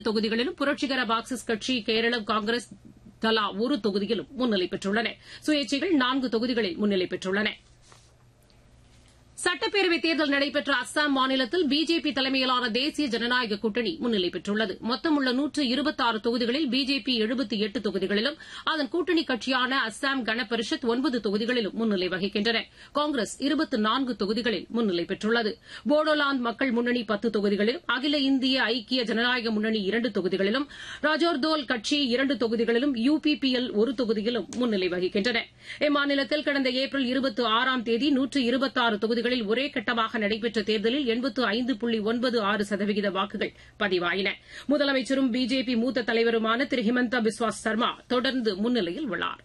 தொகுதிகளிலும் புரட்சிகர மார்க்சிஸ்ட் கட்சி கேரள காங்கிரஸ் தலா ஒரு தொகுதியிலும் முன்னிலை பெற்றுள்ளன சுயேட்சைகள் நான்கு தொகுதிகளில் முன்னிலை பெற்றுள்ளன சட்டப்பேரவைத் தேர்தல் நடைபெற்ற அஸ்ஸாம் மாநிலத்தில் பிஜேபி தலைமையிலான தேசிய ஜனநாயக கூட்டணி முன்னிலை பெற்றுள்ளது மொத்தமுள்ள நூற்று இருபத்தாறு தொகுதிகளில் பிஜேபி எழுபத்தி எட்டு தொகுதிகளிலும் அதன் கூட்டணி கட்சியான அஸ்ஸாம் கண பரிஷத் ஒன்பது தொகுதிகளிலும் முன்னிலை வகிக்கின்றன காங்கிரஸ் இருபத்து நான்கு தொகுதிகளில் முன்னிலை பெற்றுள்ளது போடோலாந்து மக்கள் முன்னணி பத்து தொகுதிகளிலும் அகில இந்திய ஐக்கிய ஜனநாயக முன்னணி இரண்டு தொகுதிகளிலும் ராஜோர்தோல் கட்சி இரண்டு தொகுதிகளிலும் யுபிபிஎல் ஒரு தொகுதியிலும் முன்னிலை வகிக்கின்றன இம்மாநிலத்தில் கடந்த ஏப்ரல் இருபத்தி ஆறாம் தேதி நூற்று இருபத்தாறு தொகுதிகளில் ஒரே கட்டமாக நடைபெற்ற தேர்தலில் எண்பத்து ஐந்து புள்ளி ஒன்பது ஆறு சதவிகித வாக்குகள் பதிவாயின முதலமைச்சரும் பிஜேபி மூத்த தலைவருமான திரு ஹிமந்தா பிஸ்வாஸ் சர்மா தொடர்ந்து முன்னிலையில் உள்ளார்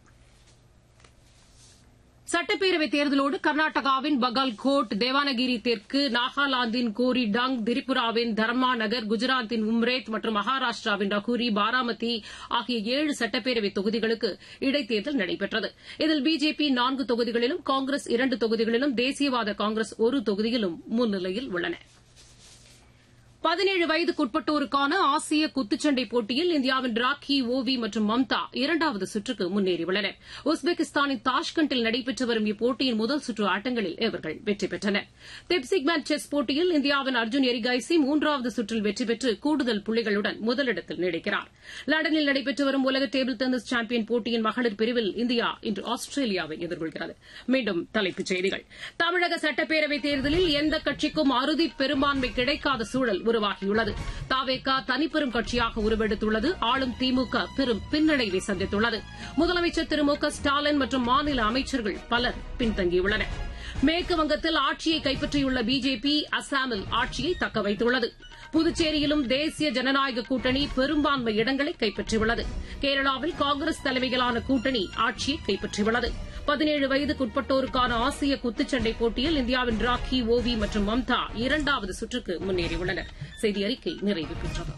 சட்டப்பேரவைத் தேர்தலோடு கர்நாடகாவின் பகல்கோட் தேவானகிரி தெற்கு நாகாலாந்தின் கோரிடங் திரிபுராவின் தர்மா நகர் குஜராத்தின் உம்ரேத் மற்றும் மகாராஷ்டிராவின் ரகுரி பாராமதி ஆகிய ஏழு சட்டப்பேரவை தொகுதிகளுக்கு இடைத்தேர்தல் நடைபெற்றது இதில் பிஜேபி நான்கு தொகுதிகளிலும் காங்கிரஸ் இரண்டு தொகுதிகளிலும் தேசியவாத காங்கிரஸ் ஒரு தொகுதியிலும் முன்னிலையில் உள்ளன பதினேழு வயதுக்குட்பட்டோருக்கான ஆசிய குத்துச்சண்டை போட்டியில் இந்தியாவின் ராக்கி ஓவி மற்றும் மம்தா இரண்டாவது சுற்றுக்கு முன்னேறியுள்ளனர் உஸ்பெகிஸ்தானின் தாஷ்கண்டில் நடைபெற்று வரும் இப்போட்டியின் முதல் சுற்று ஆட்டங்களில் இவர்கள் வெற்றி பெற்றனர் திப்சிக்மேன் செஸ் போட்டியில் இந்தியாவின் அர்ஜுன் எரிகாய்சி மூன்றாவது சுற்றில் வெற்றி பெற்று கூடுதல் புள்ளிகளுடன் முதலிடத்தில் நீடிக்கிறார் லண்டனில் நடைபெற்று வரும் உலக டேபிள் டென்னிஸ் சாம்பியன் போட்டியின் மகளிர் பிரிவில் இந்தியா இன்று ஆஸ்திரேலியாவை எதிர்கொள்கிறது மீண்டும் தலைப்புச் செய்திகள் தமிழக சட்டப்பேரவைத் தேர்தலில் எந்த கட்சிக்கும் அறுதி பெரும்பான்மை கிடைக்காத சூழல் உருவாகியுள்ளது தாவேகா தனிப்பெரும் கட்சியாக உருவெடுத்துள்ளது ஆளும் திமுக பெரும் பின்னடைவை சந்தித்துள்ளது முதலமைச்சர் திரு மு க ஸ்டாலின் மற்றும் மாநில அமைச்சர்கள் பலர் பின்தங்கியுள்ளனர் மேற்கு வங்கத்தில் ஆட்சியை கைப்பற்றியுள்ள பிஜேபி அசாமில் ஆட்சியை தக்க வைத்துள்ளது புதுச்சேரியிலும் தேசிய ஜனநாயக கூட்டணி பெரும்பான்மை இடங்களை கைப்பற்றியுள்ளது கேரளாவில் காங்கிரஸ் தலைமையிலான கூட்டணி ஆட்சியை கைப்பற்றியுள்ளது பதினேழு வயதுக்குட்பட்டோருக்கான ஆசிய குத்துச்சண்டை போட்டியில் இந்தியாவின் ராக்கி ஓவி மற்றும் மம்தா இரண்டாவது சுற்றுக்கு முன்னேறியுள்ளனர் செய்தி அறிக்கை நிறைவு பெற்றது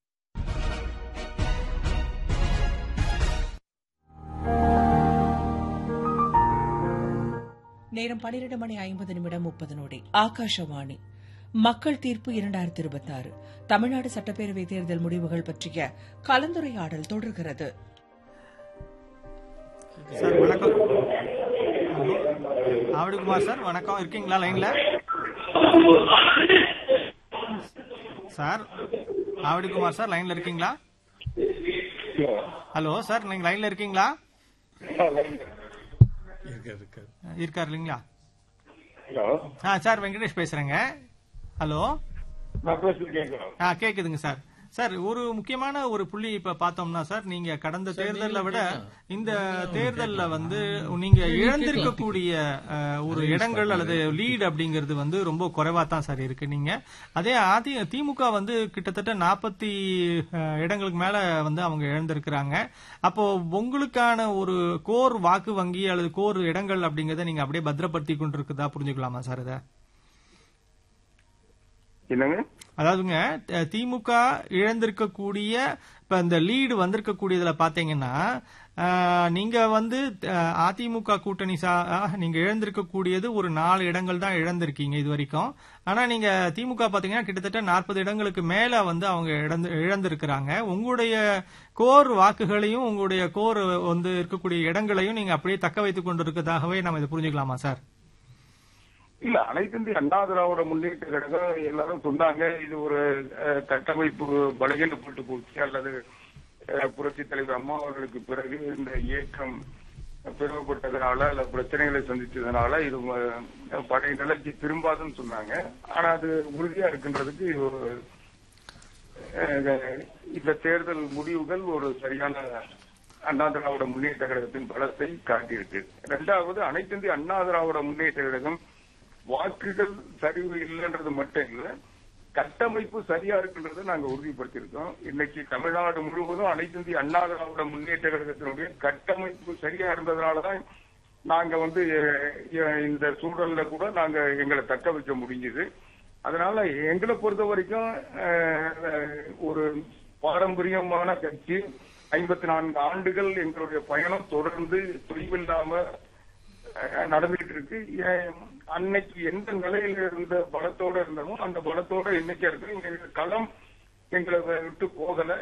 நேரம் பனிரெண்டு மணி ஐம்பது நிமிடம் முப்பது நொடி ஆகாஷவாணி மக்கள் தீர்ப்பு இரண்டாயிரத்தி இருபத்தி ஆறு தமிழ்நாடு சட்டப்பேரவை தேர்தல் முடிவுகள் பற்றிய கலந்துரையாடல் தொடர்கிறது சார் வணக்கம் ஆவடிக்குமார் சார் வணக்கம் இருக்கீங்களா லைன்ல சார் ஆவடிக்குமார் சார் லைன்ல இருக்கீங்களா ஹலோ சார் நீங்க லைன்ல இருக்கீங்களா இருக்காரு இல்லைங்களா ஹலோ ஆ சார் வெங்கடேஷ் பேசுறேங்க ஹலோ நான் பேசுறது கேட்கலாம் ஆ கேக்குதுங்க சார் சார் ஒரு முக்கியமான ஒரு புள்ளி இப்ப பார்த்தோம்னா சார் நீங்க கடந்த தேர்தலை விட இந்த தேர்தல்ல வந்து நீங்க இழந்திருக்கக்கூடிய அஹ், ஒரு இடங்கள் அல்லது லீட் அப்படிங்கிறது வந்து ரொம்ப குறைவா தான் சார் இருக்கு நீங்க அதே அதி திமுக வந்து கிட்டத்தட்ட நாற்பத்தி இடங்களுக்கு மேல வந்து அவங்க இழந்திருக்கிறாங்க அப்போ உங்களுக்கான ஒரு கோர் வாக்கு வங்கி அல்லது கோர் இடங்கள் அப்படிங்கறத நீங்க அப்படியே பத்திரப்படுத்தி கொண்டிருக்குதா புரிஞ்சுக்கலாமா சார் இதை என்னங்க அதாவதுங்க த- திமுக இழந்திருக்கக்கூடிய இப்ப இந்த லீடு வந்திருக்கக்கூடியதுல பாத்தீங்கன்னா ஆஹ், நீங்க வந்து அஹ், அதிமுக கூட்டணி சா ஆஹ், நீங்க இழந்திருக்கக்கூடியது ஒரு நாலு இடங்கள் தான் இழந்திருக்கீங்க இது வரைக்கும் ஆனா நீங்க திமுக பாத்தீங்கன்னா கிட்டத்தட்ட நாற்பது இடங்களுக்கு மேல வந்து அவங்க இழந்து இழந்திருக்கிறாங்க உங்களுடைய கோர் வாக்குகளையும் உங்களுடைய கோர் வந்து இருக்கக்கூடிய இடங்களையும் நீங்க அப்படியே தக்க வைத்துக் கொண்டிருக்கதாகவே நம்ம இதை புரிஞ்சுக்கலாமா சார் இல்ல அனைத்து இந்திய அண்ணா திராவிட முன்னேற்ற கழகம் எல்லாரும் சொன்னாங்க இது ஒரு அஹ், கட்டமைப்பு பலகீனப்பட்டு போச்சு அல்லது அஹ், புரட்சித் தலைவர் அம்மா அவர்களுக்கு பிறகு இந்த இயக்கம் பிளவுபட்டதுனால அல்ல பிரச்சனைகளை சந்திச்சதுனால இது அஹ், பழைய நிலைக்கு திரும்பாதுன்னு சொன்னாங்க ஆனா அது உறுதியா இருக்கின்றதுக்கு இது ஒரு அஹ், இந்த தேர்தல் முடிவுகள் ஒரு சரியான அண்ணா திராவிட முன்னேற்ற கழகத்தின் பலத்தை காட்டியிருக்கு இரண்டாவது அனைத்து இந்திய அண்ணா திராவிட முன்னேற்ற கழகம் வாக்குகள் சரிவு இல்லைன்றது மட்டும் இல்ல கட்டமைப்பு சரியா இருக்குன்றதை நாங்க உறுதிப்படுத்தியிருக்கோம் இன்னைக்கு தமிழ்நாடு முழுவதும் அனைத்து இந்திய அண்ணா திராவிட முன்னேற்ற கழகத்தினுடைய கட்டமைப்பு சரியா இருந்ததுனாலதான் நாங்க வந்து அஹ், அஹ், இந்த சூழல்ல கூட நாங்க எங்களை தக்க வைக்க முடிஞ்சது அதனால எங்களை பொறுத்த வரைக்கும் அஹ், ஒரு பாரம்பரியமான கட்சி ஐம்பத்தி நான்கு ஆண்டுகள் எங்களுடைய பயணம் தொடர்ந்து தொய்வில்லாம அஹ், நடந்துகிட்டு இருக்கு ஏன் அன்னைக்கு எந்த நிலையில இருந்த பலத்தோட இருந்தோமோ அந்த பலத்தோட இன்னைக்கு இருக்கு எங்க களம் எங்களை விட்டு போகல